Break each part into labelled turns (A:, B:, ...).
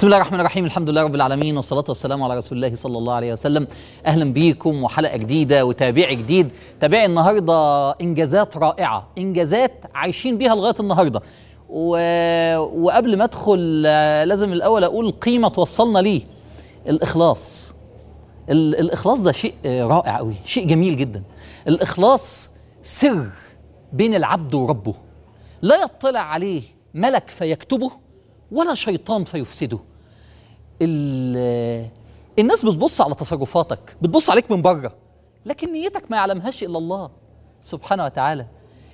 A: بسم الله الرحمن الرحيم الحمد لله رب العالمين والصلاة والسلام على رسول الله صلى الله عليه وسلم أهلا بيكم وحلقة جديدة وتابع جديد تابع النهاردة إنجازات رائعة إنجازات عايشين بيها لغاية النهاردة و... وقبل ما أدخل آه، لازم الأول أقول قيمة توصلنا ليه الإخلاص ال... الإخلاص ده شيء آه، رائع قوي شيء جميل جدا الإخلاص سر بين العبد وربه لا يطلع عليه ملك فيكتبه ولا شيطان فيفسده ال- الناس بتبص على تصرفاتك بتبص عليك من بره لكن نيتك ما يعلمهاش الا الله سبحانه وتعالى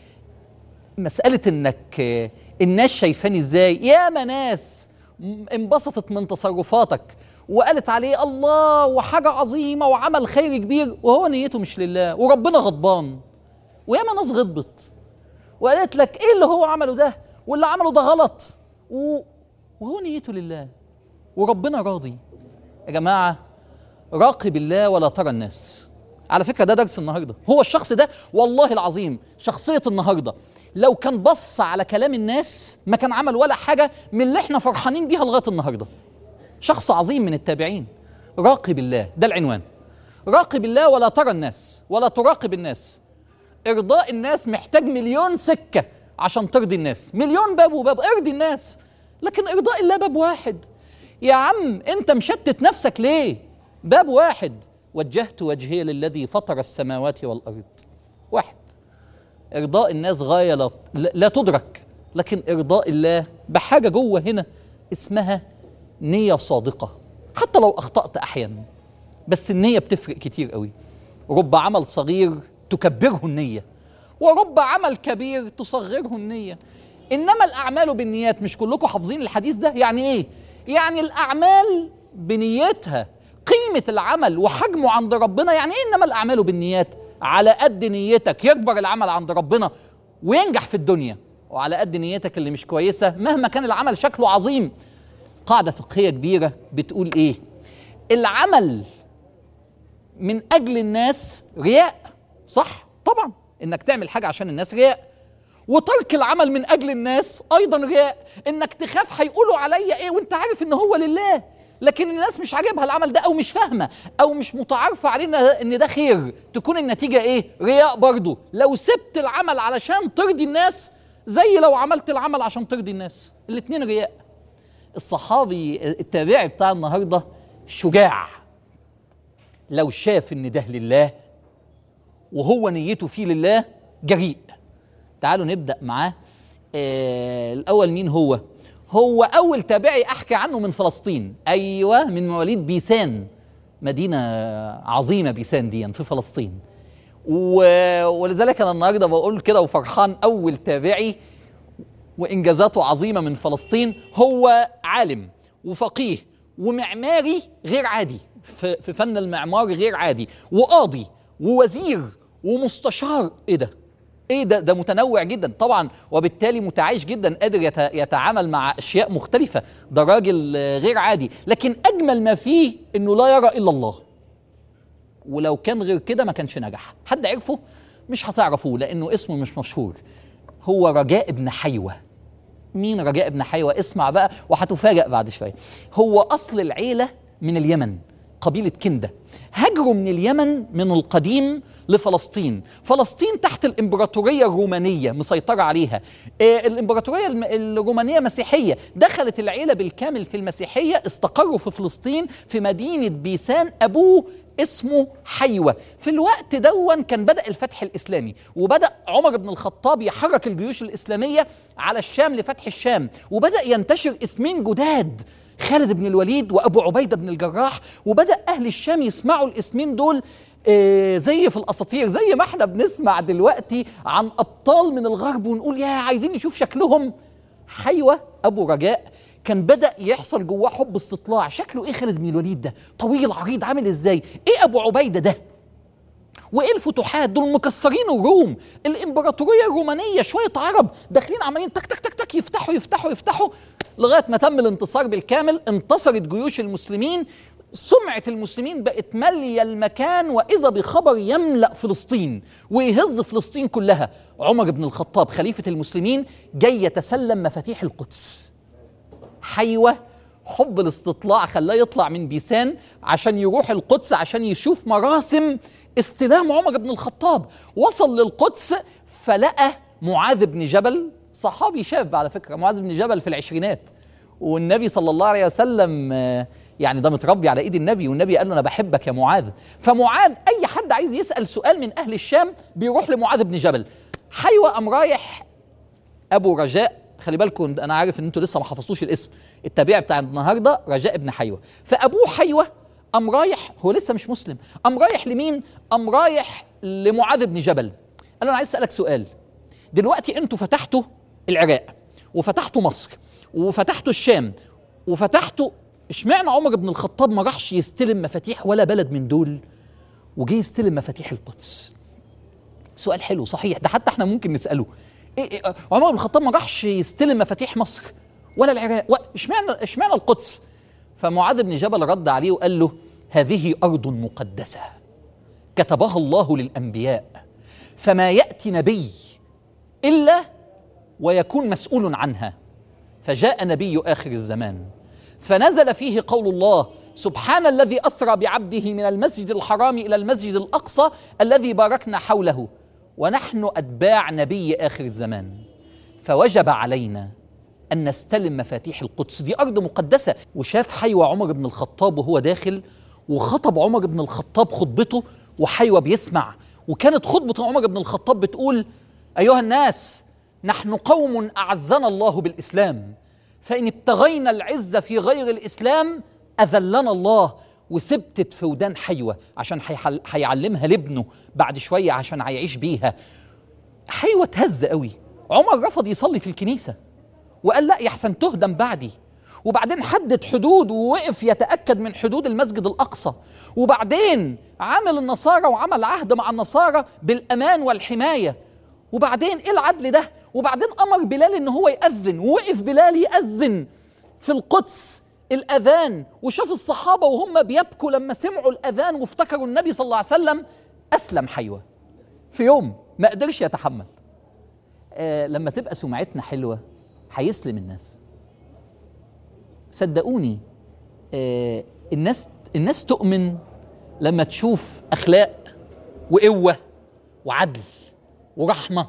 A: مسألة انك آه، الناس شايفاني ازاي ياما ناس م- انبسطت من تصرفاتك وقالت عليه الله وحاجة عظيمة وعمل خير كبير وهو نيته مش لله وربنا غضبان وياما ناس غضبت وقالت لك ايه اللي هو عمله ده واللي عمله ده غلط و... وهو نيته لله وربنا راضي يا جماعة راقب الله ولا ترى الناس على فكرة ده درس النهاردة هو الشخص ده والله العظيم شخصية النهاردة لو كان بص على كلام الناس ما كان عمل ولا حاجة من اللي احنا فرحانين بيها لغاية النهاردة شخص عظيم من التابعين راقب الله ده العنوان راقب الله ولا ترى الناس ولا تراقب الناس ارضاء الناس محتاج مليون سكه عشان ترضي الناس مليون باب وباب ارضي الناس لكن ارضاء الله باب واحد يا عم انت مشتت نفسك ليه باب واحد وجهت وجهي للذي فطر السماوات والارض واحد ارضاء الناس غايه لا, لا تدرك لكن ارضاء الله بحاجه جوه هنا اسمها نيه صادقه حتى لو اخطات احيانا بس النية بتفرق كتير قوي رب عمل صغير تكبره النية ورب عمل كبير تصغره النية إنما الأعمال بالنيات مش كلكم حافظين الحديث ده يعني إيه؟ يعني الأعمال بنيتها قيمة العمل وحجمه عند ربنا يعني إيه إنما الأعمال بالنيات على قد نيتك يكبر العمل عند ربنا وينجح في الدنيا وعلى قد نيتك اللي مش كويسة مهما كان العمل شكله عظيم قاعدة فقهية كبيرة بتقول إيه؟ العمل من اجل الناس رياء صح طبعا انك تعمل حاجه عشان الناس رياء وترك العمل من اجل الناس ايضا رياء انك تخاف هيقولوا عليا ايه وانت عارف ان هو لله لكن الناس مش عاجبها العمل ده او مش فاهمه او مش متعارفه علينا ان ده خير تكون النتيجه ايه رياء برضه لو سبت العمل علشان ترضي الناس زي لو عملت العمل عشان ترضي الناس الاتنين رياء الصحابي التابعي بتاع النهارده شجاع لو شاف ان ده لله وهو نيته فيه لله جريء تعالوا نبدا معاه آه الاول مين هو هو اول تابعي احكي عنه من فلسطين ايوه من مواليد بيسان مدينه عظيمه بيسان دي في فلسطين و... ولذلك انا النهارده بقول كده وفرحان اول تابعي وانجازاته عظيمه من فلسطين هو عالم وفقيه ومعماري غير عادي في في فن المعمار غير عادي وقاضي ووزير ومستشار ايه ده ايه ده ده متنوع جدا طبعا وبالتالي متعايش جدا قادر يت- يتعامل مع اشياء مختلفه ده راجل آه، غير عادي لكن اجمل ما فيه انه لا يرى الا الله ولو كان غير كده ما كانش نجح حد عرفه مش هتعرفوه لانه اسمه مش مشهور هو رجاء ابن حيوه مين رجاء ابن حيوة اسمع بقى وهتفاجأ بعد شوية هو أصل العيلة من اليمن قبيلة كندة هاجروا من اليمن من القديم لفلسطين فلسطين تحت الإمبراطورية الرومانية مسيطرة عليها آه، الإمبراطورية الم- الرومانية مسيحية دخلت العيلة بالكامل في المسيحية استقروا في فلسطين في مدينة بيسان أبوه اسمه حيوة في الوقت دون كان بدأ الفتح الإسلامي وبدأ عمر بن الخطاب يحرك الجيوش الإسلامية على الشام لفتح الشام وبدأ ينتشر اسمين جداد خالد بن الوليد وأبو عبيدة بن الجراح وبدأ أهل الشام يسمعوا الاسمين دول آه، زي في الأساطير زي ما احنا بنسمع دلوقتي عن أبطال من الغرب ونقول يا عايزين نشوف شكلهم حيوة أبو رجاء كان بدأ يحصل جواه حب استطلاع شكله ايه خالد بن الوليد ده طويل عريض عامل ازاي ايه ابو عبيدة ده وايه الفتوحات دول مكسرين الروم الامبراطوريه الرومانيه شويه عرب داخلين عمالين تك تك تك تك يفتحوا يفتحوا يفتحوا لغايه ما تم الانتصار بالكامل انتصرت جيوش المسلمين سمعة المسلمين بقت مالية المكان وإذا بخبر يملأ فلسطين ويهز فلسطين كلها عمر بن الخطاب خليفة المسلمين جاي يتسلم مفاتيح القدس حيوة حب الاستطلاع خلاه يطلع من بيسان عشان يروح القدس عشان يشوف مراسم استلام عمر بن الخطاب وصل للقدس فلقى معاذ بن جبل صحابي شاب على فكرة معاذ بن جبل في العشرينات والنبي صلى الله عليه وسلم آه، يعني ده متربي على ايد النبي والنبي قال له انا بحبك يا معاذ فمعاذ اي حد عايز يسال سؤال من اهل الشام بيروح لمعاذ بن جبل حيوه قام رايح ابو رجاء خلي بالكم انا عارف ان انتوا لسه ما حفظتوش الاسم التابع بتاع النهارده رجاء ابن حيوه فابوه حيوه قام رايح هو لسه مش مسلم قام رايح لمين قام رايح لمعاذ بن جبل قال له انا عايز اسالك سؤال دلوقتي انتوا فتحتوا العراق وفتحتوا مصر وفتحتوا الشام وفتحتوا اشمعنى عمر بن الخطاب ما راحش يستلم مفاتيح ولا بلد من دول وجه يستلم مفاتيح القدس سؤال حلو صحيح ده حتى احنا ممكن نساله إيه إيه عمر بن الخطاب ما راحش يستلم مفاتيح مصر ولا العراق و- اشمعنى اشمعنى القدس فمعاذ بن جبل رد عليه وقال له هذه ارض مقدسه كتبها الله للانبياء فما ياتي نبي الا ويكون مسؤول عنها فجاء نبي اخر الزمان فنزل فيه قول الله سبحان الذي اسرى بعبده من المسجد الحرام الى المسجد الاقصى الذي باركنا حوله ونحن اتباع نبي اخر الزمان فوجب علينا ان نستلم مفاتيح القدس دي ارض مقدسه وشاف حيوى عمر بن الخطاب وهو داخل وخطب عمر بن الخطاب خطبته وحيوى بيسمع وكانت خطبه عمر بن الخطاب بتقول ايها الناس نحن قوم اعزنا الله بالاسلام فان ابتغينا العزه في غير الاسلام اذلنا الله وثبتت في ودان حيوه عشان هيحل- هيعلمها لابنه بعد شويه عشان هيعيش بيها حيوه اتهز قوي عمر رفض يصلي في الكنيسه وقال لا يحسن تهدم بعدي وبعدين حدد حدود ووقف يتاكد من حدود المسجد الاقصى وبعدين عمل النصارى وعمل عهد مع النصارى بالامان والحمايه وبعدين ايه العدل ده وبعدين امر بلال ان هو ياذن ووقف بلال ياذن في القدس الاذان وشاف الصحابه وهم بيبكوا لما سمعوا الاذان وافتكروا النبي صلى الله عليه وسلم اسلم حيوه في يوم ما قدرش يتحمل آه لما تبقى سمعتنا حلوه هيسلم الناس صدقوني آه الناس الناس تؤمن لما تشوف اخلاق وقوه وعدل ورحمه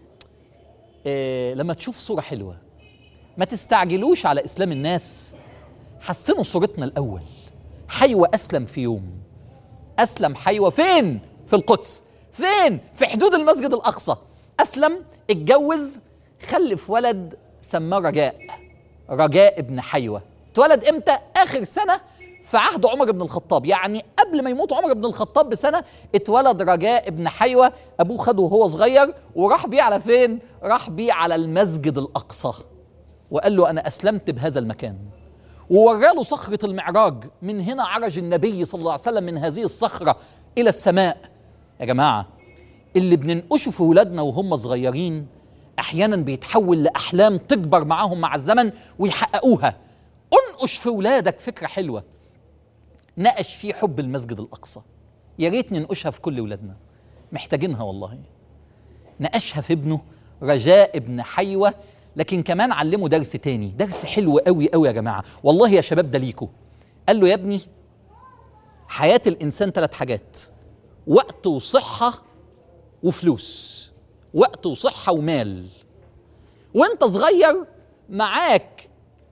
A: آه لما تشوف صوره حلوه ما تستعجلوش على اسلام الناس حسنوا صورتنا الاول حيوه اسلم في يوم اسلم حيوه فين في القدس فين في حدود المسجد الاقصى اسلم اتجوز خلف ولد سماه رجاء رجاء ابن حيوه اتولد امتى اخر سنه في عهد عمر بن الخطاب يعني قبل ما يموت عمر بن الخطاب بسنه اتولد رجاء ابن حيوه ابوه خده وهو صغير وراح بيه على فين راح بيه على المسجد الاقصى وقال له انا اسلمت بهذا المكان ووراله صخرة المعراج من هنا عرج النبي صلى الله عليه وسلم من هذه الصخرة إلى السماء يا جماعة اللي بننقشه في ولادنا وهم صغيرين أحيانا بيتحول لأحلام تكبر معاهم مع الزمن ويحققوها انقش في ولادك فكرة حلوة نقش فيه حب المسجد الأقصى يا ريت ننقشها في كل ولادنا محتاجينها والله نقشها في ابنه رجاء ابن حيوة لكن كمان علمه درس تاني درس حلو قوي قوي يا جماعة والله يا شباب ده ليكوا قال له يا ابني حياة الإنسان ثلاث حاجات وقت وصحة وفلوس وقت وصحة ومال وانت صغير معاك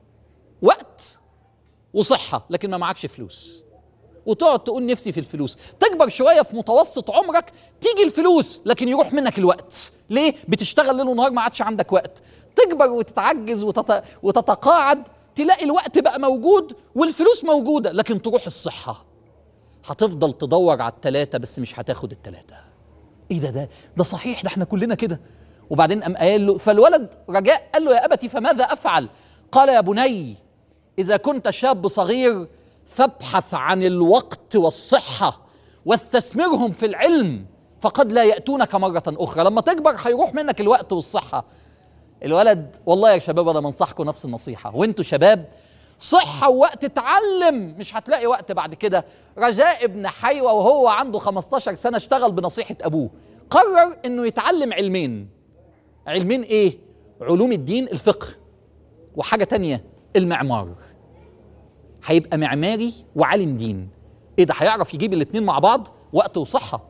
A: وقت وصحة لكن ما معكش فلوس وتقعد تقول نفسي في الفلوس تكبر شويه في متوسط عمرك تيجي الفلوس لكن يروح منك الوقت ليه بتشتغل ليل ونهار ما عادش عندك وقت تكبر وتتعجز وتت... وتتقاعد تلاقي الوقت بقى موجود والفلوس موجوده لكن تروح الصحه هتفضل تدور على التلاتة بس مش هتاخد التلاتة ايه ده ده ده صحيح ده احنا كلنا كده وبعدين قام قال له فالولد رجاء قال له يا ابتي فماذا افعل قال يا بني اذا كنت شاب صغير فابحث عن الوقت والصحه واستثمرهم في العلم فقد لا ياتونك مره اخرى لما تكبر هيروح منك الوقت والصحه الولد والله يا شباب انا بنصحكم نفس النصيحه وانتوا شباب صحه ووقت اتعلم مش هتلاقي وقت بعد كده رجاء ابن حيوه وهو عنده 15 سنه اشتغل بنصيحه ابوه قرر انه يتعلم علمين علمين ايه علوم الدين الفقه وحاجه تانية المعمار هيبقى معماري وعالم دين ايه ده هيعرف يجيب الاتنين مع بعض وقت وصحه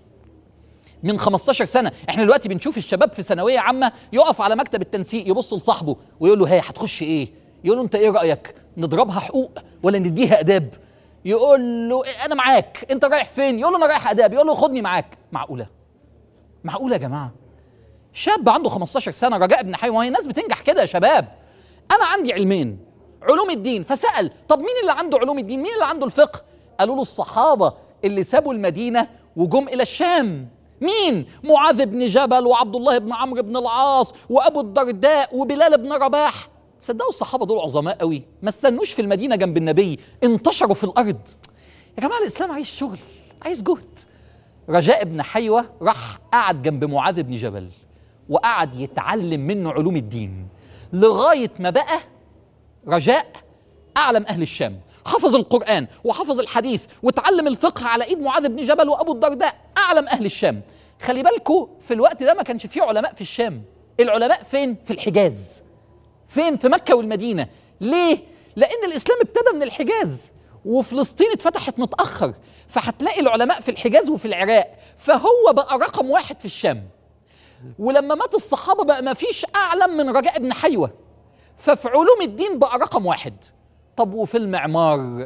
A: من 15 سنه احنا دلوقتي بنشوف الشباب في ثانويه عامه يقف على مكتب التنسيق يبص لصاحبه ويقول له هي هتخش ايه يقول له انت ايه رايك نضربها حقوق ولا نديها اداب يقول له إيه انا معاك انت رايح فين يقول له انا رايح اداب يقول له خدني معاك معقوله معقوله يا جماعه شاب عنده 15 سنه رجاء بن حي وهي الناس بتنجح كده يا شباب انا عندي علمين علوم الدين فسال طب مين اللي عنده علوم الدين مين اللي عنده الفقه قالوا له الصحابه اللي سابوا المدينه وجم الى الشام مين معاذ بن جبل وعبد الله بن عمرو بن العاص وابو الدرداء وبلال بن رباح صدقوا الصحابه دول عظماء قوي ما استنوش في المدينه جنب النبي انتشروا في الارض يا جماعه الاسلام عايز شغل عايز جهد رجاء بن حيوه راح قعد جنب معاذ بن جبل وقعد يتعلم منه علوم الدين لغايه ما بقى رجاء اعلم اهل الشام حفظ القران وحفظ الحديث وتعلم الفقه على ايد معاذ بن جبل وابو الدرداء اعلم اهل الشام خلي بالكوا في الوقت ده ما كانش فيه علماء في الشام العلماء فين في الحجاز فين في مكه والمدينه ليه لان الاسلام ابتدى من الحجاز وفلسطين اتفتحت متاخر فهتلاقي العلماء في الحجاز وفي العراق فهو بقى رقم واحد في الشام ولما مات الصحابه بقى ما فيش اعلم من رجاء بن حيوه ففي علوم الدين بقى رقم واحد طب وفي المعمار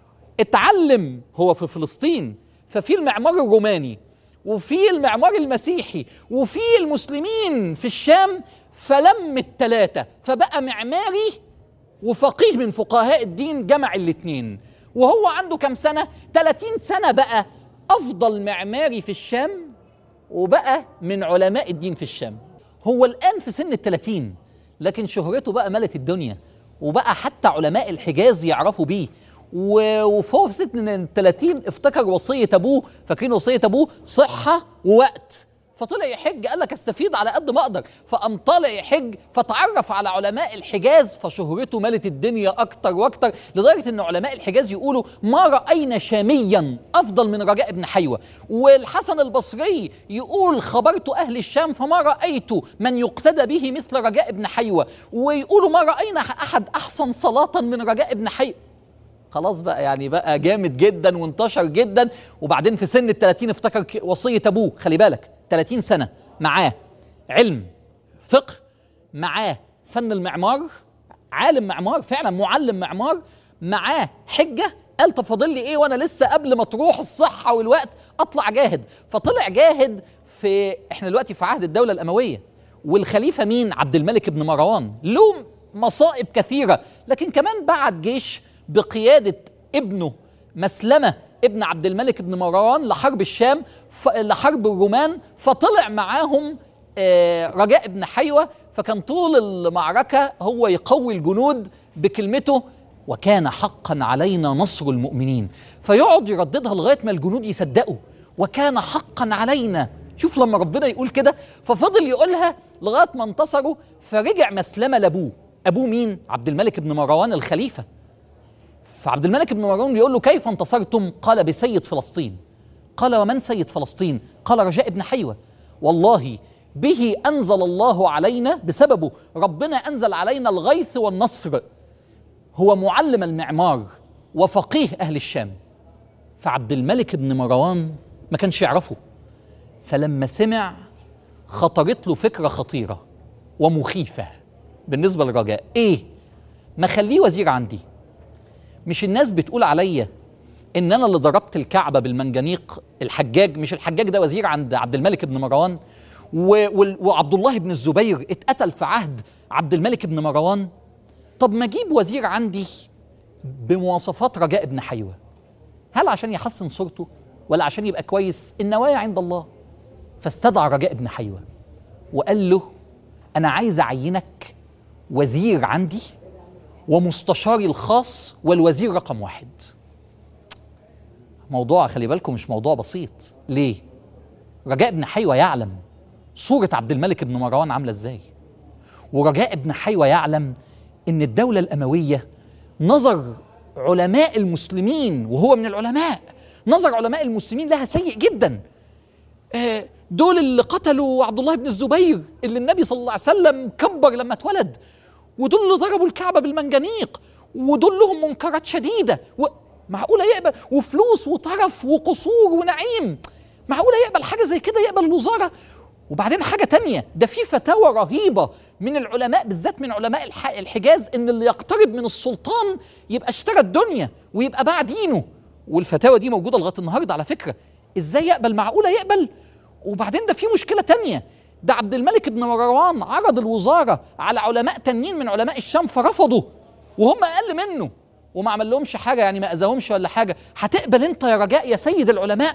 A: اتعلم هو في فلسطين ففي المعمار الروماني وفي المعمار المسيحي وفي المسلمين في الشام فلم التلاتة فبقى معماري وفقيه من فقهاء الدين جمع الاتنين وهو عنده كم سنة؟ 30 سنة بقى أفضل معماري في الشام وبقى من علماء الدين في الشام هو الآن في سن الثلاثين لكن شهرته بقى ملت الدنيا وبقى حتى علماء الحجاز يعرفوا بيه و- وفوق في سن الثلاثين افتكر وصية أبوه فاكرين وصية أبوه صحة ووقت فطلع يحج قال لك استفيد على قد ما اقدر فقام طالع يحج فتعرف على علماء الحجاز فشهرته ملت الدنيا اكتر واكتر لدرجه ان علماء الحجاز يقولوا ما راينا شاميا افضل من رجاء بن حيوه والحسن البصري يقول خبرت اهل الشام فما رايت من يقتدى به مثل رجاء بن حيوه ويقولوا ما راينا احد احسن صلاه من رجاء بن حيوه خلاص بقى يعني بقى جامد جدا وانتشر جدا وبعدين في سن ال 30 افتكر ك- وصيه ابوه خلي بالك 30 سنه معاه علم فقه معاه فن المعمار عالم معمار فعلا معلم معمار معاه حجه قال طب فاضل لي ايه وانا لسه قبل ما تروح الصحه والوقت اطلع جاهد فطلع جاهد في احنا دلوقتي في عهد الدوله الامويه والخليفه مين عبد الملك بن مروان له مصائب كثيره لكن كمان بعت جيش بقياده ابنه مسلمه ابن عبد الملك بن مروان لحرب الشام ف... لحرب الرومان فطلع معاهم آه، رجاء بن حيوه فكان طول المعركه هو يقوي الجنود بكلمته وكان حقا علينا نصر المؤمنين فيقعد يرددها لغايه ما الجنود يصدقوا وكان حقا علينا شوف لما ربنا يقول كده ففضل يقولها لغايه ما انتصروا فرجع مسلمه لابوه ابوه مين عبد الملك بن مروان الخليفه فعبد الملك بن مروان بيقول له كيف انتصرتم قال بسيد فلسطين قال ومن سيد فلسطين قال رجاء بن حيوه والله به انزل الله علينا بسببه ربنا انزل علينا الغيث والنصر هو معلم المعمار وفقيه اهل الشام فعبد الملك بن مروان ما كانش يعرفه فلما سمع خطرت له فكره خطيره ومخيفه بالنسبه للرجاء ايه ما خليه وزير عندي مش الناس بتقول عليا ان انا اللي ضربت الكعبه بالمنجنيق الحجاج مش الحجاج ده وزير عند عبد الملك بن مروان و- وال- وعبد الله بن الزبير اتقتل في عهد عبد الملك بن مروان طب ما اجيب وزير عندي بمواصفات رجاء بن حيوه هل عشان يحسن صورته ولا عشان يبقى كويس النوايا عند الله فاستدعى رجاء بن حيوه وقال له انا عايز اعينك وزير عندي ومستشاري الخاص والوزير رقم واحد موضوع خلي بالكم مش موضوع بسيط ليه رجاء بن حيوة يعلم صورة عبد الملك بن مروان عاملة ازاي ورجاء بن حيوة يعلم ان الدولة الأموية نظر علماء المسلمين وهو من العلماء نظر علماء المسلمين لها سيء جدا آه، دول اللي قتلوا عبد الله بن الزبير اللي النبي صلى الله عليه وسلم كبر لما اتولد ودول اللي ضربوا الكعبة بالمنجنيق ودول لهم منكرات شديده و... معقوله يقبل وفلوس وطرف وقصور ونعيم معقوله يقبل حاجه زي كده يقبل الوزاره وبعدين حاجه تانية ده في فتاوى رهيبه من العلماء بالذات من علماء الح... الحجاز ان اللي يقترب من السلطان يبقى اشترى الدنيا ويبقى باع دينه والفتاوى دي موجوده لغايه النهارده على فكره ازاي يقبل معقوله يقبل وبعدين ده في مشكله تانية ده عبد الملك بن مروان عرض الوزاره على علماء تانيين من علماء الشام فرفضوا وهم اقل منه وما عمل لهمش حاجه يعني ما اذاهمش ولا حاجه هتقبل انت يا رجاء يا سيد العلماء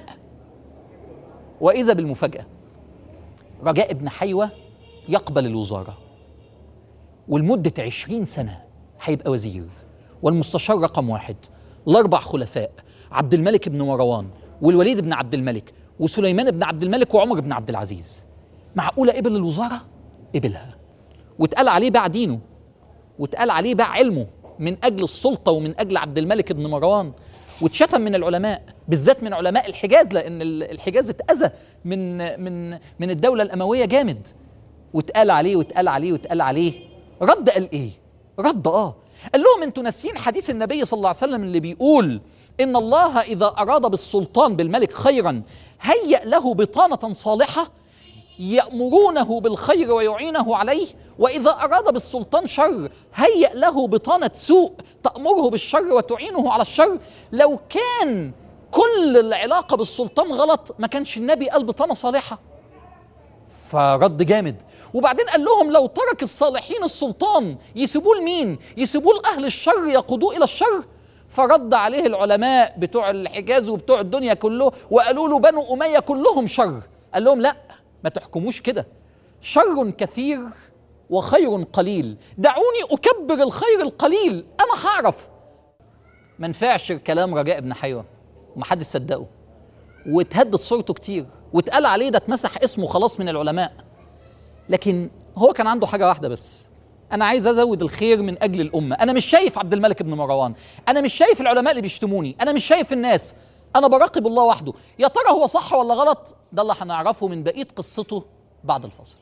A: واذا بالمفاجاه رجاء ابن حيوه يقبل الوزاره ولمده عشرين سنه هيبقى وزير والمستشار رقم واحد الاربع خلفاء عبد الملك بن مروان والوليد بن عبد الملك وسليمان بن عبد الملك وعمر بن عبد العزيز معقوله قبل الوزاره قبلها واتقال عليه باع دينه واتقال عليه باع علمه من اجل السلطه ومن اجل عبد الملك بن مروان واتشتم من العلماء بالذات من علماء الحجاز لان الحجاز اتاذى من من من الدوله الامويه جامد واتقال عليه واتقال عليه واتقال عليه رد قال ايه رد اه قال لهم انتوا ناسيين حديث النبي صلى الله عليه وسلم اللي بيقول ان الله اذا اراد بالسلطان بالملك خيرا هيأ له بطانه صالحه يأمرونه بالخير ويعينه عليه وإذا أراد بالسلطان شر هيأ له بطانة سوء تأمره بالشر وتعينه على الشر لو كان كل العلاقة بالسلطان غلط ما كانش النبي قال بطانة صالحة فرد جامد وبعدين قال لهم لو ترك الصالحين السلطان يسيبوه لمين يسيبوه لأهل الشر يقودوه إلى الشر فرد عليه العلماء بتوع الحجاز وبتوع الدنيا كله وقالوا له بنو أمية كلهم شر قال لهم لأ ما تحكموش كده شر كثير وخير قليل دعوني أكبر الخير القليل أنا هعرف ما نفعش كلام رجاء ابن حيوة ومحدش صدقه واتهدد صورته كتير واتقال عليه ده اتمسح اسمه خلاص من العلماء لكن هو كان عنده حاجة واحدة بس أنا عايز أزود الخير من أجل الأمة أنا مش شايف عبد الملك بن مروان أنا مش شايف العلماء اللي بيشتموني أنا مش شايف الناس أنا براقب الله وحده يا ترى هو صح ولا غلط ده اللي هنعرفه من بقية قصته بعد الفصل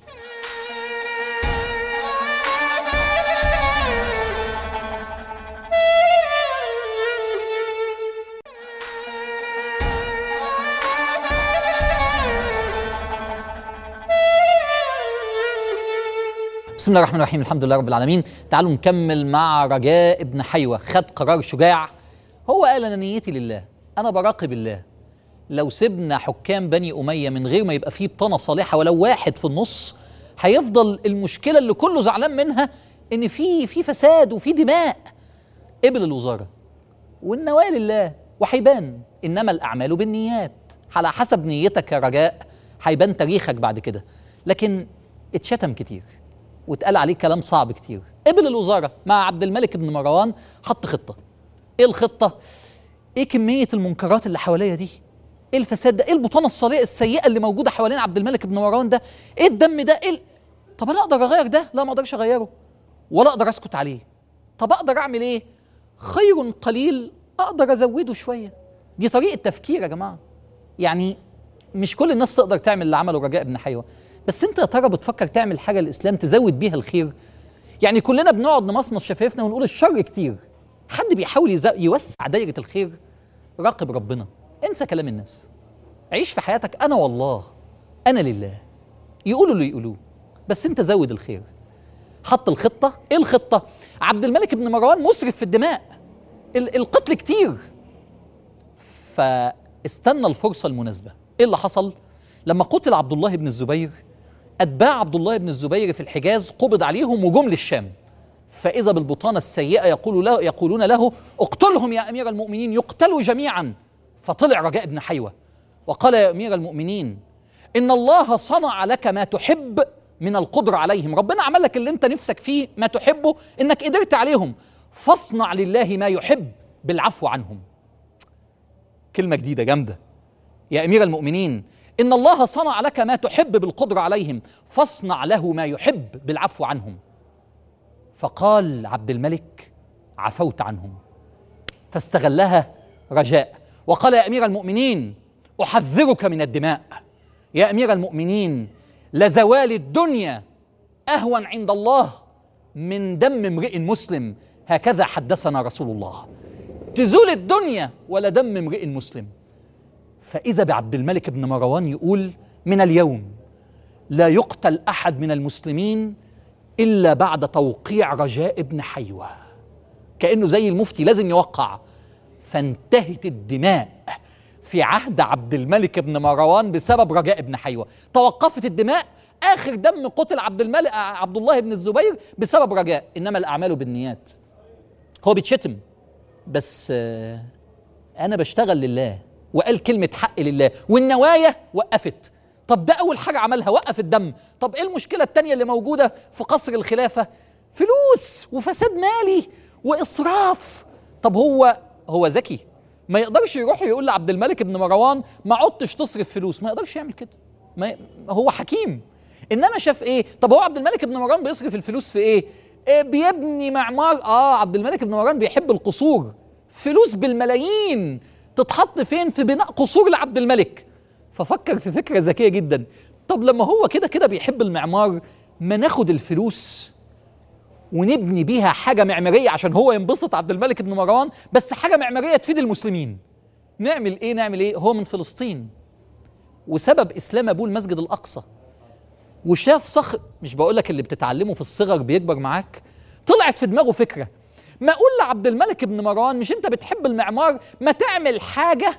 A: بسم الله الرحمن الرحيم الحمد لله رب العالمين تعالوا نكمل مع رجاء ابن حيوة خد قرار شجاع هو قال أنا نيتي لله أنا براقب الله لو سيبنا حكام بني أمية من غير ما يبقى فيه بطانة صالحة ولو واحد في النص هيفضل المشكلة اللي كله زعلان منها إن في في فساد وفي دماء قبل الوزارة والنوايا لله وهيبان إنما الأعمال بالنيات على حسب نيتك يا رجاء هيبان تاريخك بعد كده لكن اتشتم كتير واتقال عليه كلام صعب كتير قبل الوزارة مع عبد الملك بن مروان حط خطة ايه الخطة ايه كمية المنكرات اللي حواليا دي ايه الفساد ده ايه البطانة الصالحة السيئة اللي موجودة حوالين عبد الملك بن مروان ده ايه الدم ده ايه ال... طب انا اقدر اغير ده لا ما اقدرش اغيره ولا اقدر اسكت عليه طب اقدر اعمل ايه خير قليل اقدر ازوده شوية دي طريقة تفكير يا جماعة يعني مش كل الناس تقدر تعمل اللي عمله رجاء بن حيوة بس انت يا ترى بتفكر تعمل حاجه الاسلام تزود بيها الخير يعني كلنا بنقعد نمصمص شفايفنا ونقول الشر كتير حد بيحاول يز- يوسع دايره الخير راقب ربنا انسى كلام الناس عيش في حياتك انا والله انا لله يقولوا اللي يقولوه بس انت زود الخير حط الخطه ايه الخطه عبد الملك بن مروان مسرف في الدماء ال- القتل كتير فاستنى الفرصه المناسبه ايه اللي حصل لما قتل عبد الله بن الزبير اتباع عبد الله بن الزبير في الحجاز قبض عليهم وجم للشام فاذا بالبطانه السيئه يقول له يقولون له اقتلهم يا امير المؤمنين يقتلوا جميعا فطلع رجاء بن حيوه وقال يا امير المؤمنين ان الله صنع لك ما تحب من القدره عليهم ربنا عمل لك اللي انت نفسك فيه ما تحبه انك قدرت عليهم فاصنع لله ما يحب بالعفو عنهم كلمه جديده جامده يا امير المؤمنين ان الله صنع لك ما تحب بالقدره عليهم فاصنع له ما يحب بالعفو عنهم فقال عبد الملك عفوت عنهم فاستغلها رجاء وقال يا امير المؤمنين احذرك من الدماء يا امير المؤمنين لزوال الدنيا اهون عند الله من دم امرئ مسلم هكذا حدثنا رسول الله تزول الدنيا ولا دم امرئ مسلم فإذا بعبد الملك بن مروان يقول من اليوم لا يقتل أحد من المسلمين إلا بعد توقيع رجاء بن حيوة كأنه زي المفتي لازم يوقع فانتهت الدماء في عهد عبد الملك بن مروان بسبب رجاء بن حيوة توقفت الدماء آخر دم قتل عبد الملك عبد الله بن الزبير بسبب رجاء إنما الأعمال بالنيات هو بيتشتم بس آه، أنا بشتغل لله وقال كلمة حق لله والنوايا وقفت طب ده أول حاجة عملها وقف الدم طب إيه المشكلة التانية اللي موجودة في قصر الخلافة فلوس وفساد مالي وإسراف طب هو هو ذكي ما يقدرش يروح يقول لعبد الملك بن مروان ما عدتش تصرف فلوس ما يقدرش يعمل كده ما ي... هو حكيم انما شاف ايه طب هو عبد الملك بن مروان بيصرف الفلوس في ايه, إيه بيبني معمار اه عبد الملك بن مروان بيحب القصور فلوس بالملايين تتحط فين في بناء قصور لعبد الملك ففكر في فكره ذكيه جدا طب لما هو كده كده بيحب المعمار ما ناخد الفلوس ونبني بيها حاجه معماريه عشان هو ينبسط عبد الملك بن مروان بس حاجه معماريه تفيد المسلمين نعمل ايه نعمل ايه هو من فلسطين وسبب اسلام ابوه المسجد الاقصى وشاف صخر مش بقول لك اللي بتتعلمه في الصغر بيكبر معاك طلعت في دماغه فكره ما اقول لعبد الملك بن مروان مش انت بتحب المعمار ما تعمل حاجه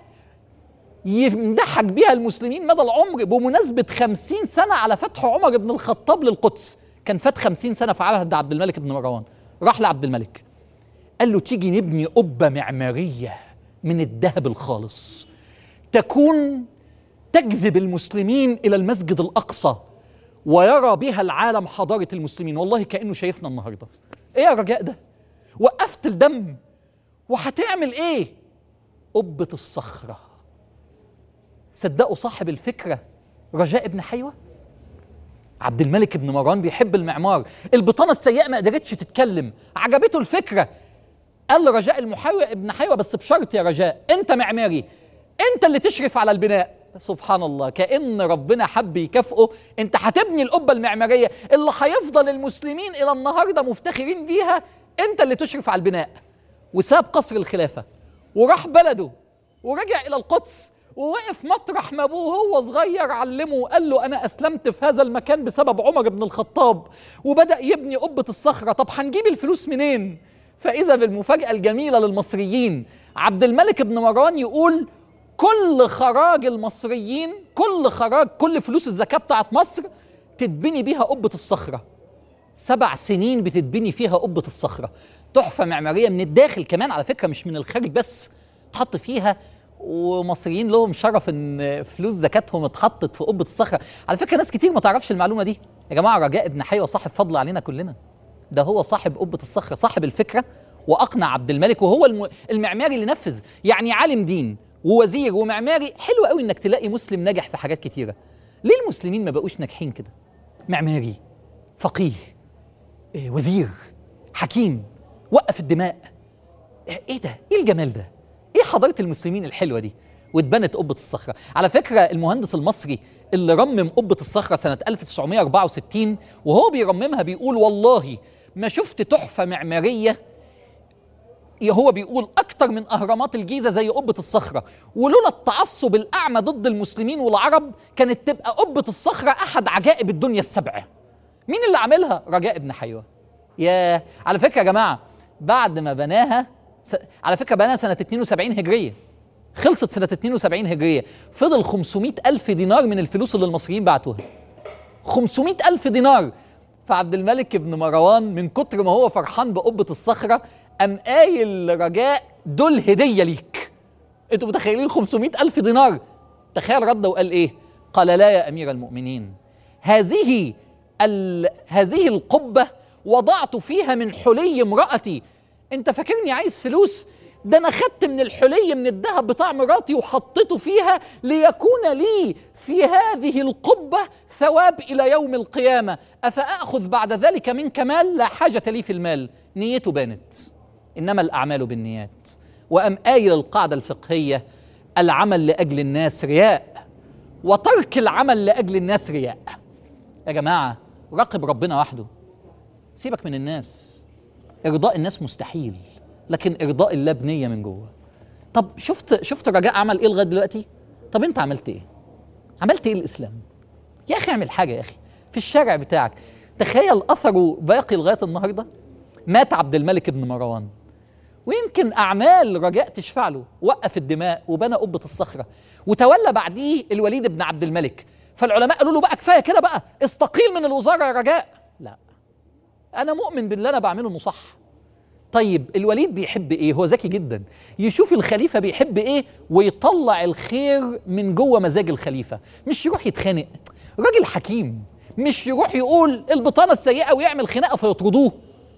A: يمدحك بيها المسلمين مدى العمر بمناسبة خمسين سنة على فتح عمر بن الخطاب للقدس كان فات خمسين سنة في عهد عبد الملك بن مروان راح لعبد الملك قال له تيجي نبني قبة معمارية من الذهب الخالص تكون تجذب المسلمين إلى المسجد الأقصى ويرى بها العالم حضارة المسلمين والله كأنه شايفنا النهاردة إيه يا رجاء ده وقفت الدم وهتعمل إيه قبة الصخرة صدقوا صاحب الفكرة رجاء بن حيوة عبد الملك بن مروان بيحب المعمار البطانة السيئة ما قدرتش تتكلم عجبته الفكرة قال لرجاء المحاوي ابن حيوة بس بشرط يا رجاء انت معماري انت اللي تشرف على البناء سبحان الله كأن ربنا حب يكافئه انت هتبني القبة المعمارية اللي هيفضل المسلمين الى النهاردة مفتخرين بيها انت اللي تشرف على البناء وساب قصر الخلافة وراح بلده ورجع الى القدس ووقف مطرح ما ابوه هو صغير علمه وقال له انا اسلمت في هذا المكان بسبب عمر بن الخطاب وبدا يبني قبه الصخره طب هنجيب الفلوس منين فاذا بالمفاجاه الجميله للمصريين عبد الملك بن مروان يقول كل خراج المصريين كل خراج كل فلوس الزكاه بتاعت مصر تتبني بيها قبه الصخره سبع سنين بتتبني فيها قبه الصخره تحفه معماريه من الداخل كمان على فكره مش من الخارج بس تحط فيها ومصريين لهم شرف ان فلوس زكاتهم اتحطت في قبه الصخره على فكره ناس كتير ما تعرفش المعلومه دي يا جماعه رجاء ابن حيوه صاحب فضل علينا كلنا ده هو صاحب قبه الصخره صاحب الفكره واقنع عبد الملك وهو الم... المعماري اللي نفذ يعني عالم دين ووزير ومعماري حلو قوي انك تلاقي مسلم ناجح في حاجات كتيره ليه المسلمين ما بقوش ناجحين كده معماري فقيه إيه وزير حكيم وقف الدماء ايه ده ايه الجمال ده ايه حضاره المسلمين الحلوه دي واتبنت قبه الصخره على فكره المهندس المصري اللي رمم قبه الصخره سنه 1964 وهو بيرممها بيقول والله ما شفت تحفه معماريه هو بيقول اكتر من اهرامات الجيزه زي قبه الصخره ولولا التعصب الاعمى ضد المسلمين والعرب كانت تبقى قبه الصخره احد عجائب الدنيا السبعه مين اللي عاملها رجاء ابن حيوه يا على فكره يا جماعه بعد ما بناها س... على فكره بناها سنه 72 هجريه خلصت سنه 72 هجريه فضل 500 الف دينار من الفلوس اللي المصريين بعتوها 500 الف دينار فعبد الملك بن مروان من كتر ما هو فرحان بقبه الصخره قام قايل لرجاء دول هديه ليك انتوا متخيلين 500 الف دينار تخيل رد وقال ايه قال لا يا امير المؤمنين هذه ال... هذه القبه وضعت فيها من حلي امرأتي انت فاكرني عايز فلوس ده انا خدت من الحلي من الذهب بتاع مراتي وحطيته فيها ليكون لي في هذه القبة ثواب إلى يوم القيامة أفأخذ بعد ذلك منك مال لا حاجة لي في المال نيته بانت إنما الأعمال بالنيات وأم قايل القاعدة الفقهية العمل لأجل الناس رياء وترك العمل لأجل الناس رياء يا جماعة راقب ربنا وحده سيبك من الناس ارضاء الناس مستحيل لكن ارضاء الله بنيه من جوه طب شفت شفت رجاء عمل ايه لغايه دلوقتي طب انت عملت ايه عملت ايه الاسلام يا اخي اعمل حاجه يا اخي في الشارع بتاعك تخيل اثره باقي لغايه النهارده مات عبد الملك بن مروان ويمكن اعمال رجاء تشفع له وقف الدماء وبنى قبه الصخره وتولى بعديه الوليد بن عبد الملك فالعلماء قالوا له بقى كفايه كده بقى استقيل من الوزاره يا رجاء لا انا مؤمن باللي انا بعمله انه صح طيب الوليد بيحب ايه هو ذكي جدا يشوف الخليفه بيحب ايه ويطلع الخير من جوه مزاج الخليفه مش يروح يتخانق راجل حكيم مش يروح يقول البطانه السيئه ويعمل خناقه فيطردوه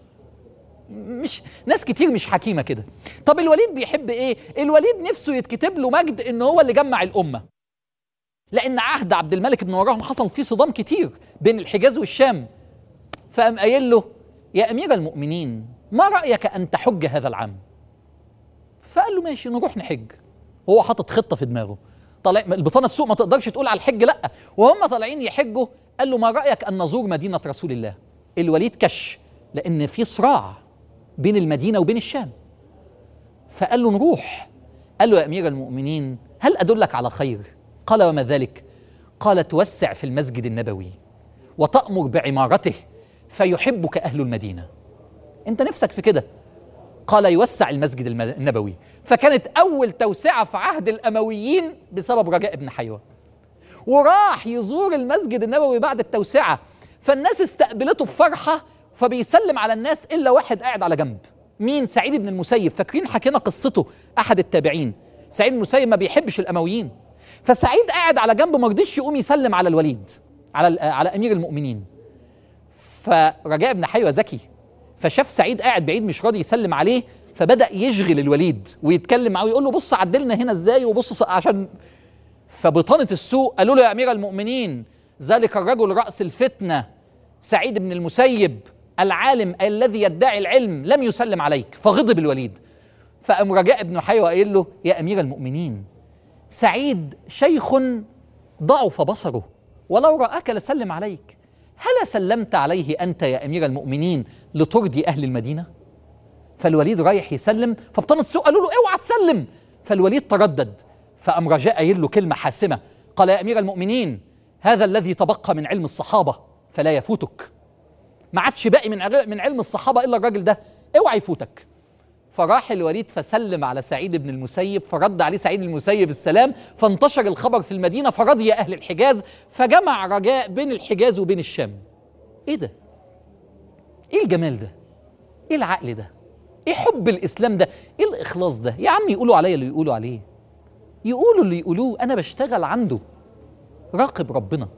A: مش ناس كتير مش حكيمه كده طب الوليد بيحب ايه الوليد نفسه يتكتب له مجد ان هو اللي جمع الامه لان عهد عبد الملك بن مروان حصل فيه صدام كتير بين الحجاز والشام فقام قايل له يا امير المؤمنين ما رايك ان تحج هذا العام فقال له ماشي نروح نحج هو حاطط خطه في دماغه طالع البطانه السوق ما تقدرش تقول على الحج لا وهم طالعين يحجوا قال له ما رايك ان نزور مدينه رسول الله الوليد كش لان في صراع بين المدينه وبين الشام فقال له نروح قال له يا امير المؤمنين هل ادلك على خير قال وما ذلك قال توسع في المسجد النبوي وتامر بعمارته فيحبك اهل المدينه انت نفسك في كده قال يوسع المسجد الم- النبوي فكانت اول توسعه في عهد الامويين بسبب رجاء بن حيوه وراح يزور المسجد النبوي بعد التوسعه فالناس استقبلته بفرحه فبيسلم على الناس الا واحد قاعد على جنب مين سعيد بن المسيب فاكرين حكينا قصته احد التابعين سعيد بن المسيب ما بيحبش الامويين فسعيد قاعد على جنب ما رضيش يقوم يسلم على الوليد على على امير المؤمنين فرجاء بن حيوه ذكي فشاف سعيد قاعد بعيد مش راضي يسلم عليه فبدا يشغل الوليد ويتكلم معاه ويقول له بص عدلنا هنا ازاي وبص ص- عشان فبطانه السوق قالوا له يا امير المؤمنين ذلك الرجل راس الفتنه سعيد بن المسيب العالم الذي يدعي العلم لم يسلم عليك فغضب الوليد فقام رجاء بن حيوه قايل له يا امير المؤمنين سعيد شيخ ضعف بصره ولو راك لسلم عليك هل سلمت عليه انت يا امير المؤمنين لترضي اهل المدينه فالوليد رايح يسلم فبطان السوق قالوا له اوعى تسلم فالوليد تردد فقام رجاء قايل له كلمه حاسمه قال يا امير المؤمنين هذا الذي تبقى من علم الصحابه فلا يفوتك ما عادش باقي من عل- من علم الصحابه الا الراجل ده اوعى يفوتك فراح الوليد فسلم على سعيد بن المسيب فرد عليه سعيد بن المسيب السلام فانتشر الخبر في المدينه فرضي اهل الحجاز فجمع رجاء بين الحجاز وبين الشام ايه ده ايه الجمال ده ايه العقل ده ايه حب الاسلام ده ايه الاخلاص ده يا عم يقولوا عليا اللي يقولوا عليه يقولوا اللي يقولوه انا بشتغل عنده راقب ربنا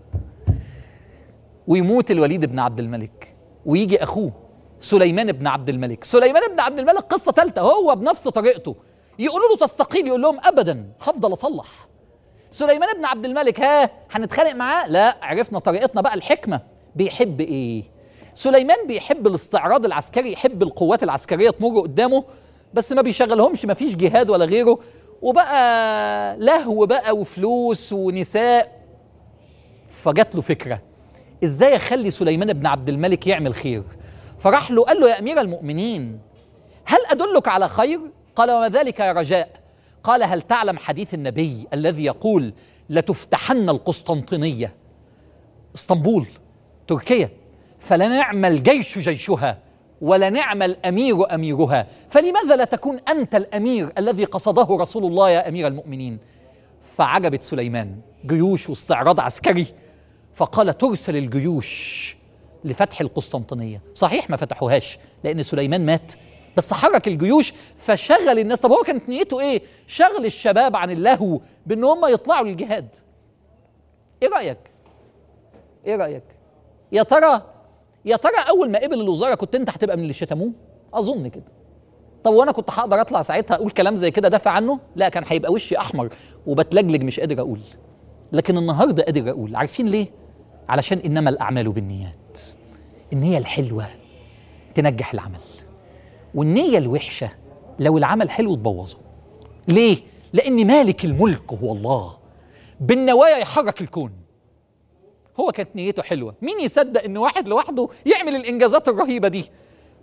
A: ويموت الوليد بن عبد الملك ويجي اخوه سليمان بن عبد الملك سليمان بن عبد الملك قصه ثالثه هو بنفس طريقته يقولوا له تستقيل يقول لهم ابدا هفضل اصلح سليمان بن عبد الملك ها هنتخانق معاه لا عرفنا طريقتنا بقى الحكمه بيحب ايه سليمان بيحب الاستعراض العسكري يحب القوات العسكريه تمر قدامه بس ما بيشغلهمش ما فيش جهاد ولا غيره وبقى لهو بقى وفلوس ونساء فجات له فكره ازاي اخلي سليمان بن عبد الملك يعمل خير فراح له قال له يا امير المؤمنين هل ادلك على خير قال وما ذلك يا رجاء قال هل تعلم حديث النبي الذي يقول لتفتحن القسطنطينيه اسطنبول تركيا فلنعم الجيش جيشها ولنعم الامير اميرها فلماذا لا تكون انت الامير الذي قصده رسول الله يا امير المؤمنين فعجبت سليمان جيوش واستعراض عسكري فقال ترسل الجيوش لفتح القسطنطينيه صحيح ما فتحوهاش لان سليمان مات بس حرك الجيوش فشغل الناس طب هو كانت نيته ايه شغل الشباب عن اللهو بان هم يطلعوا للجهاد ايه رايك ايه رايك يا ترى يا ترى اول ما قبل الوزاره كنت انت هتبقى من اللي شتموه اظن كده طب وانا كنت هقدر اطلع ساعتها اقول كلام زي كده دافع عنه لا كان هيبقى وشي احمر وبتلجلج مش قادر اقول لكن النهارده قادر اقول عارفين ليه علشان انما الاعمال بالنيات النيه الحلوه تنجح العمل والنيه الوحشه لو العمل حلو تبوظه ليه لان مالك الملك هو الله بالنوايا يحرك الكون هو كانت نيته حلوه مين يصدق ان واحد لوحده يعمل الانجازات الرهيبه دي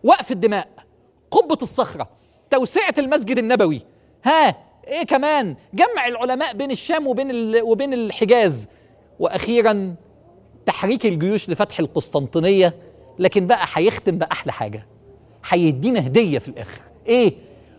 A: وقف الدماء قبة الصخرة توسعة المسجد النبوي ها ايه كمان جمع العلماء بين الشام وبين ال... وبين الحجاز واخيرا تحريك الجيوش لفتح القسطنطينيه لكن بقى هيختم باحلى حاجه هيدينا هديه في الاخر ايه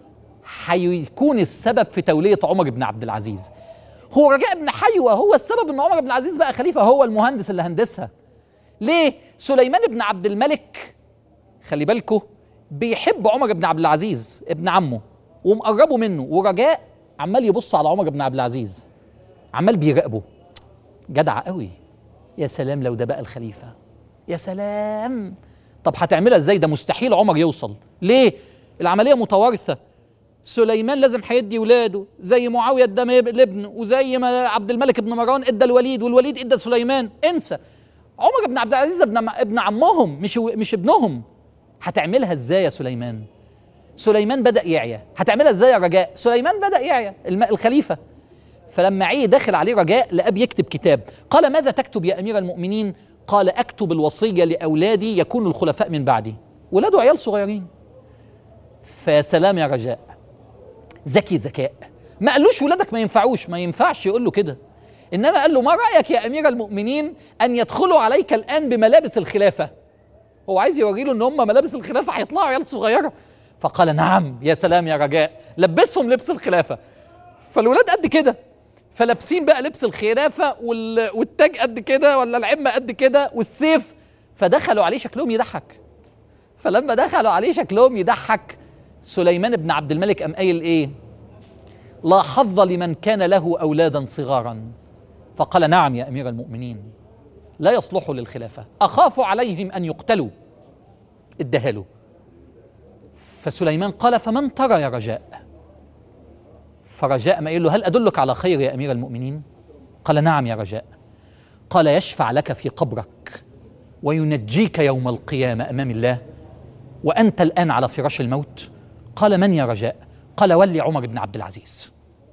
A: هيكون السبب في توليه عمر بن عبد العزيز هو رجاء بن حيوه هو السبب ان عمر بن العزيز بقى خليفه هو المهندس اللي هندسها ليه سليمان بن عبد الملك خلي بالكوا بيحب عمر بن عبد العزيز ابن عمه ومقربه منه ورجاء عمال يبص على عمر بن عبد العزيز عمال بيراقبه جدع قوي يا سلام لو ده بقى الخليفه يا سلام طب هتعملها ازاي ده مستحيل عمر يوصل ليه العمليه متوارثه سليمان لازم هيدي ولاده زي معاويه ادى لابنه وزي ما عبد الملك بن مروان ادى الوليد والوليد ادى سليمان انسى عمر بن عبد العزيز ابن ابن عمهم مش مش ابنهم هتعملها ازاي يا سليمان سليمان بدا يعيا هتعملها ازاي يا رجاء سليمان بدا يعيا الم- الخليفه فلما عي دخل عليه رجاء لقاه بيكتب كتاب قال ماذا تكتب يا امير المؤمنين قال اكتب الوصيه لاولادي يكونوا الخلفاء من بعدي ولاده عيال صغيرين فيا سلام يا رجاء ذكي ذكاء ما قالوش ولادك ما ينفعوش ما ينفعش يقول له كده انما قال له ما رايك يا امير المؤمنين ان يدخلوا عليك الان بملابس الخلافه هو عايز يوري له ان هم ملابس الخلافه هيطلعوا عيال صغيره فقال نعم يا سلام يا رجاء لبسهم لبس الخلافه فالولاد قد كده فلابسين بقى لبس الخلافه وال... والتاج قد كده ولا العمه قد كده والسيف فدخلوا عليه شكلهم يضحك فلما دخلوا عليه شكلهم يضحك سليمان بن عبد الملك قام قايل ايه لا حظ لمن كان له اولادا صغارا فقال نعم يا امير المؤمنين لا يصلحوا للخلافه اخاف عليهم ان يقتلوا اداها له فسليمان قال فمن ترى يا رجاء فرجاء ما قال له هل ادلك على خير يا امير المؤمنين قال نعم يا رجاء قال يشفع لك في قبرك وينجيك يوم القيامه امام الله وانت الان على فراش الموت قال من يا رجاء قال ولي عمر بن عبد العزيز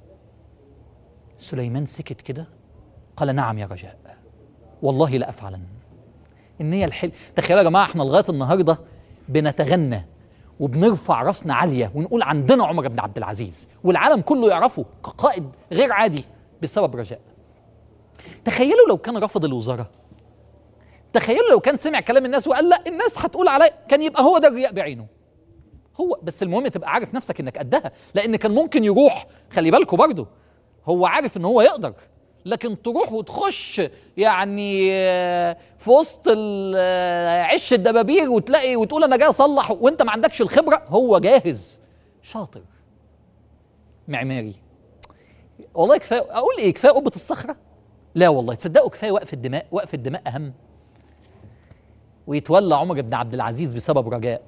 A: سليمان سكت كده قال نعم يا رجاء والله لافعلن النيه الحل تخيلوا يا جماعه احنا لغايه النهارده بنتغنى وبنرفع راسنا عاليه ونقول عندنا عمر بن عبد العزيز والعالم كله يعرفه كقائد غير عادي بسبب رجاء تخيلوا لو كان رفض الوزاره تخيلوا لو كان سمع كلام الناس وقال لا الناس هتقول علي كان يبقى هو ده الرياء بعينه هو بس المهم تبقى عارف نفسك انك قدها لان كان ممكن يروح خلي بالكوا برضه هو عارف ان هو يقدر لكن تروح وتخش يعني آه، في وسط ال- آه، عش الدبابير وتلاقي وتقول انا جاي اصلح وانت ما عندكش الخبره هو جاهز شاطر معماري والله كفايه اقول ايه كفايه قبه الصخره لا والله تصدقوا كفايه وقف الدماء وقف الدماء اهم ويتولى عمر بن عبد العزيز بسبب رجاء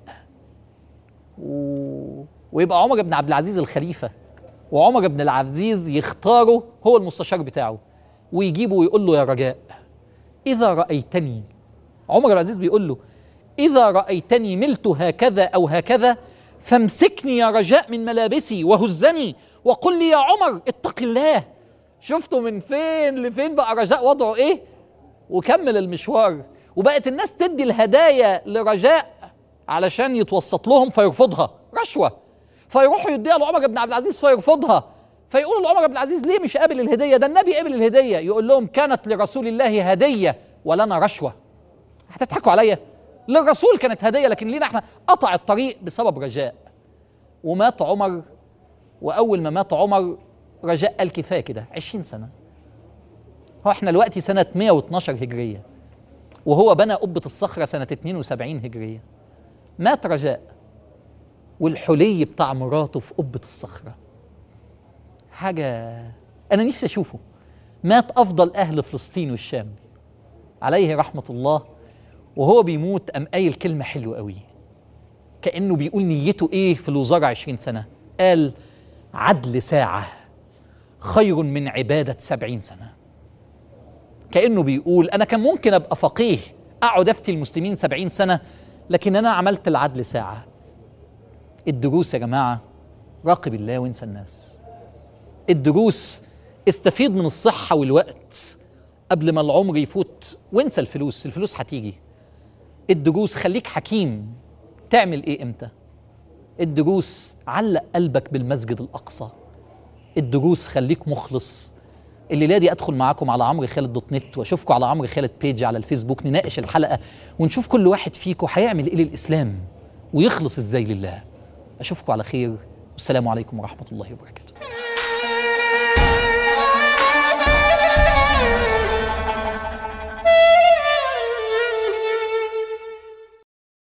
A: و... ويبقى عمر بن عبد العزيز الخليفه وعمر بن العزيز يختاره هو المستشار بتاعه ويجيبه ويقول له يا رجاء اذا رايتني عمر بن العزيز بيقول له اذا رايتني ملت هكذا او هكذا فامسكني يا رجاء من ملابسي وهزني وقل لي يا عمر اتق الله شفتوا من فين لفين بقى رجاء وضعه ايه وكمل المشوار وبقت الناس تدي الهدايا لرجاء علشان يتوسط لهم فيرفضها رشوه فيروحوا يديها لعمر بن عبد العزيز فيرفضها فيقولوا لعمر بن العزيز ليه مش قابل الهديه ده النبي قبل الهديه يقول لهم كانت لرسول الله هديه ولنا رشوه هتضحكوا عليا للرسول كانت هديه لكن لينا احنا قطع الطريق بسبب رجاء ومات عمر واول ما مات عمر رجاء قال كفايه كده 20 سنه هو احنا دلوقتي سنه 112 هجريه وهو بنى قبه الصخره سنه 72 هجريه مات رجاء والحلي بتاع مراته في قبه الصخره حاجه انا نفسي اشوفه مات افضل اهل فلسطين والشام عليه رحمه الله وهو بيموت قام قايل كلمه حلوه قوي كانه بيقول نيته ايه في الوزاره 20 سنه قال عدل ساعه خير من عباده سبعين سنه كانه بيقول انا كان ممكن ابقى فقيه اقعد افتي المسلمين سبعين سنه لكن انا عملت العدل ساعه الدروس يا جماعه راقب الله وانسى الناس الدروس استفيد من الصحه والوقت قبل ما العمر يفوت وانسى الفلوس الفلوس هتيجي الدروس خليك حكيم تعمل ايه امتى الدروس علق قلبك بالمسجد الاقصى الدروس خليك مخلص الليله دي ادخل معاكم على عمرو خالد دوت نت واشوفكم على عمرو خالد بيج على الفيسبوك نناقش الحلقه ونشوف كل واحد فيكم هيعمل ايه للاسلام ويخلص ازاي لله اشوفكم على خير والسلام عليكم ورحمه الله وبركاته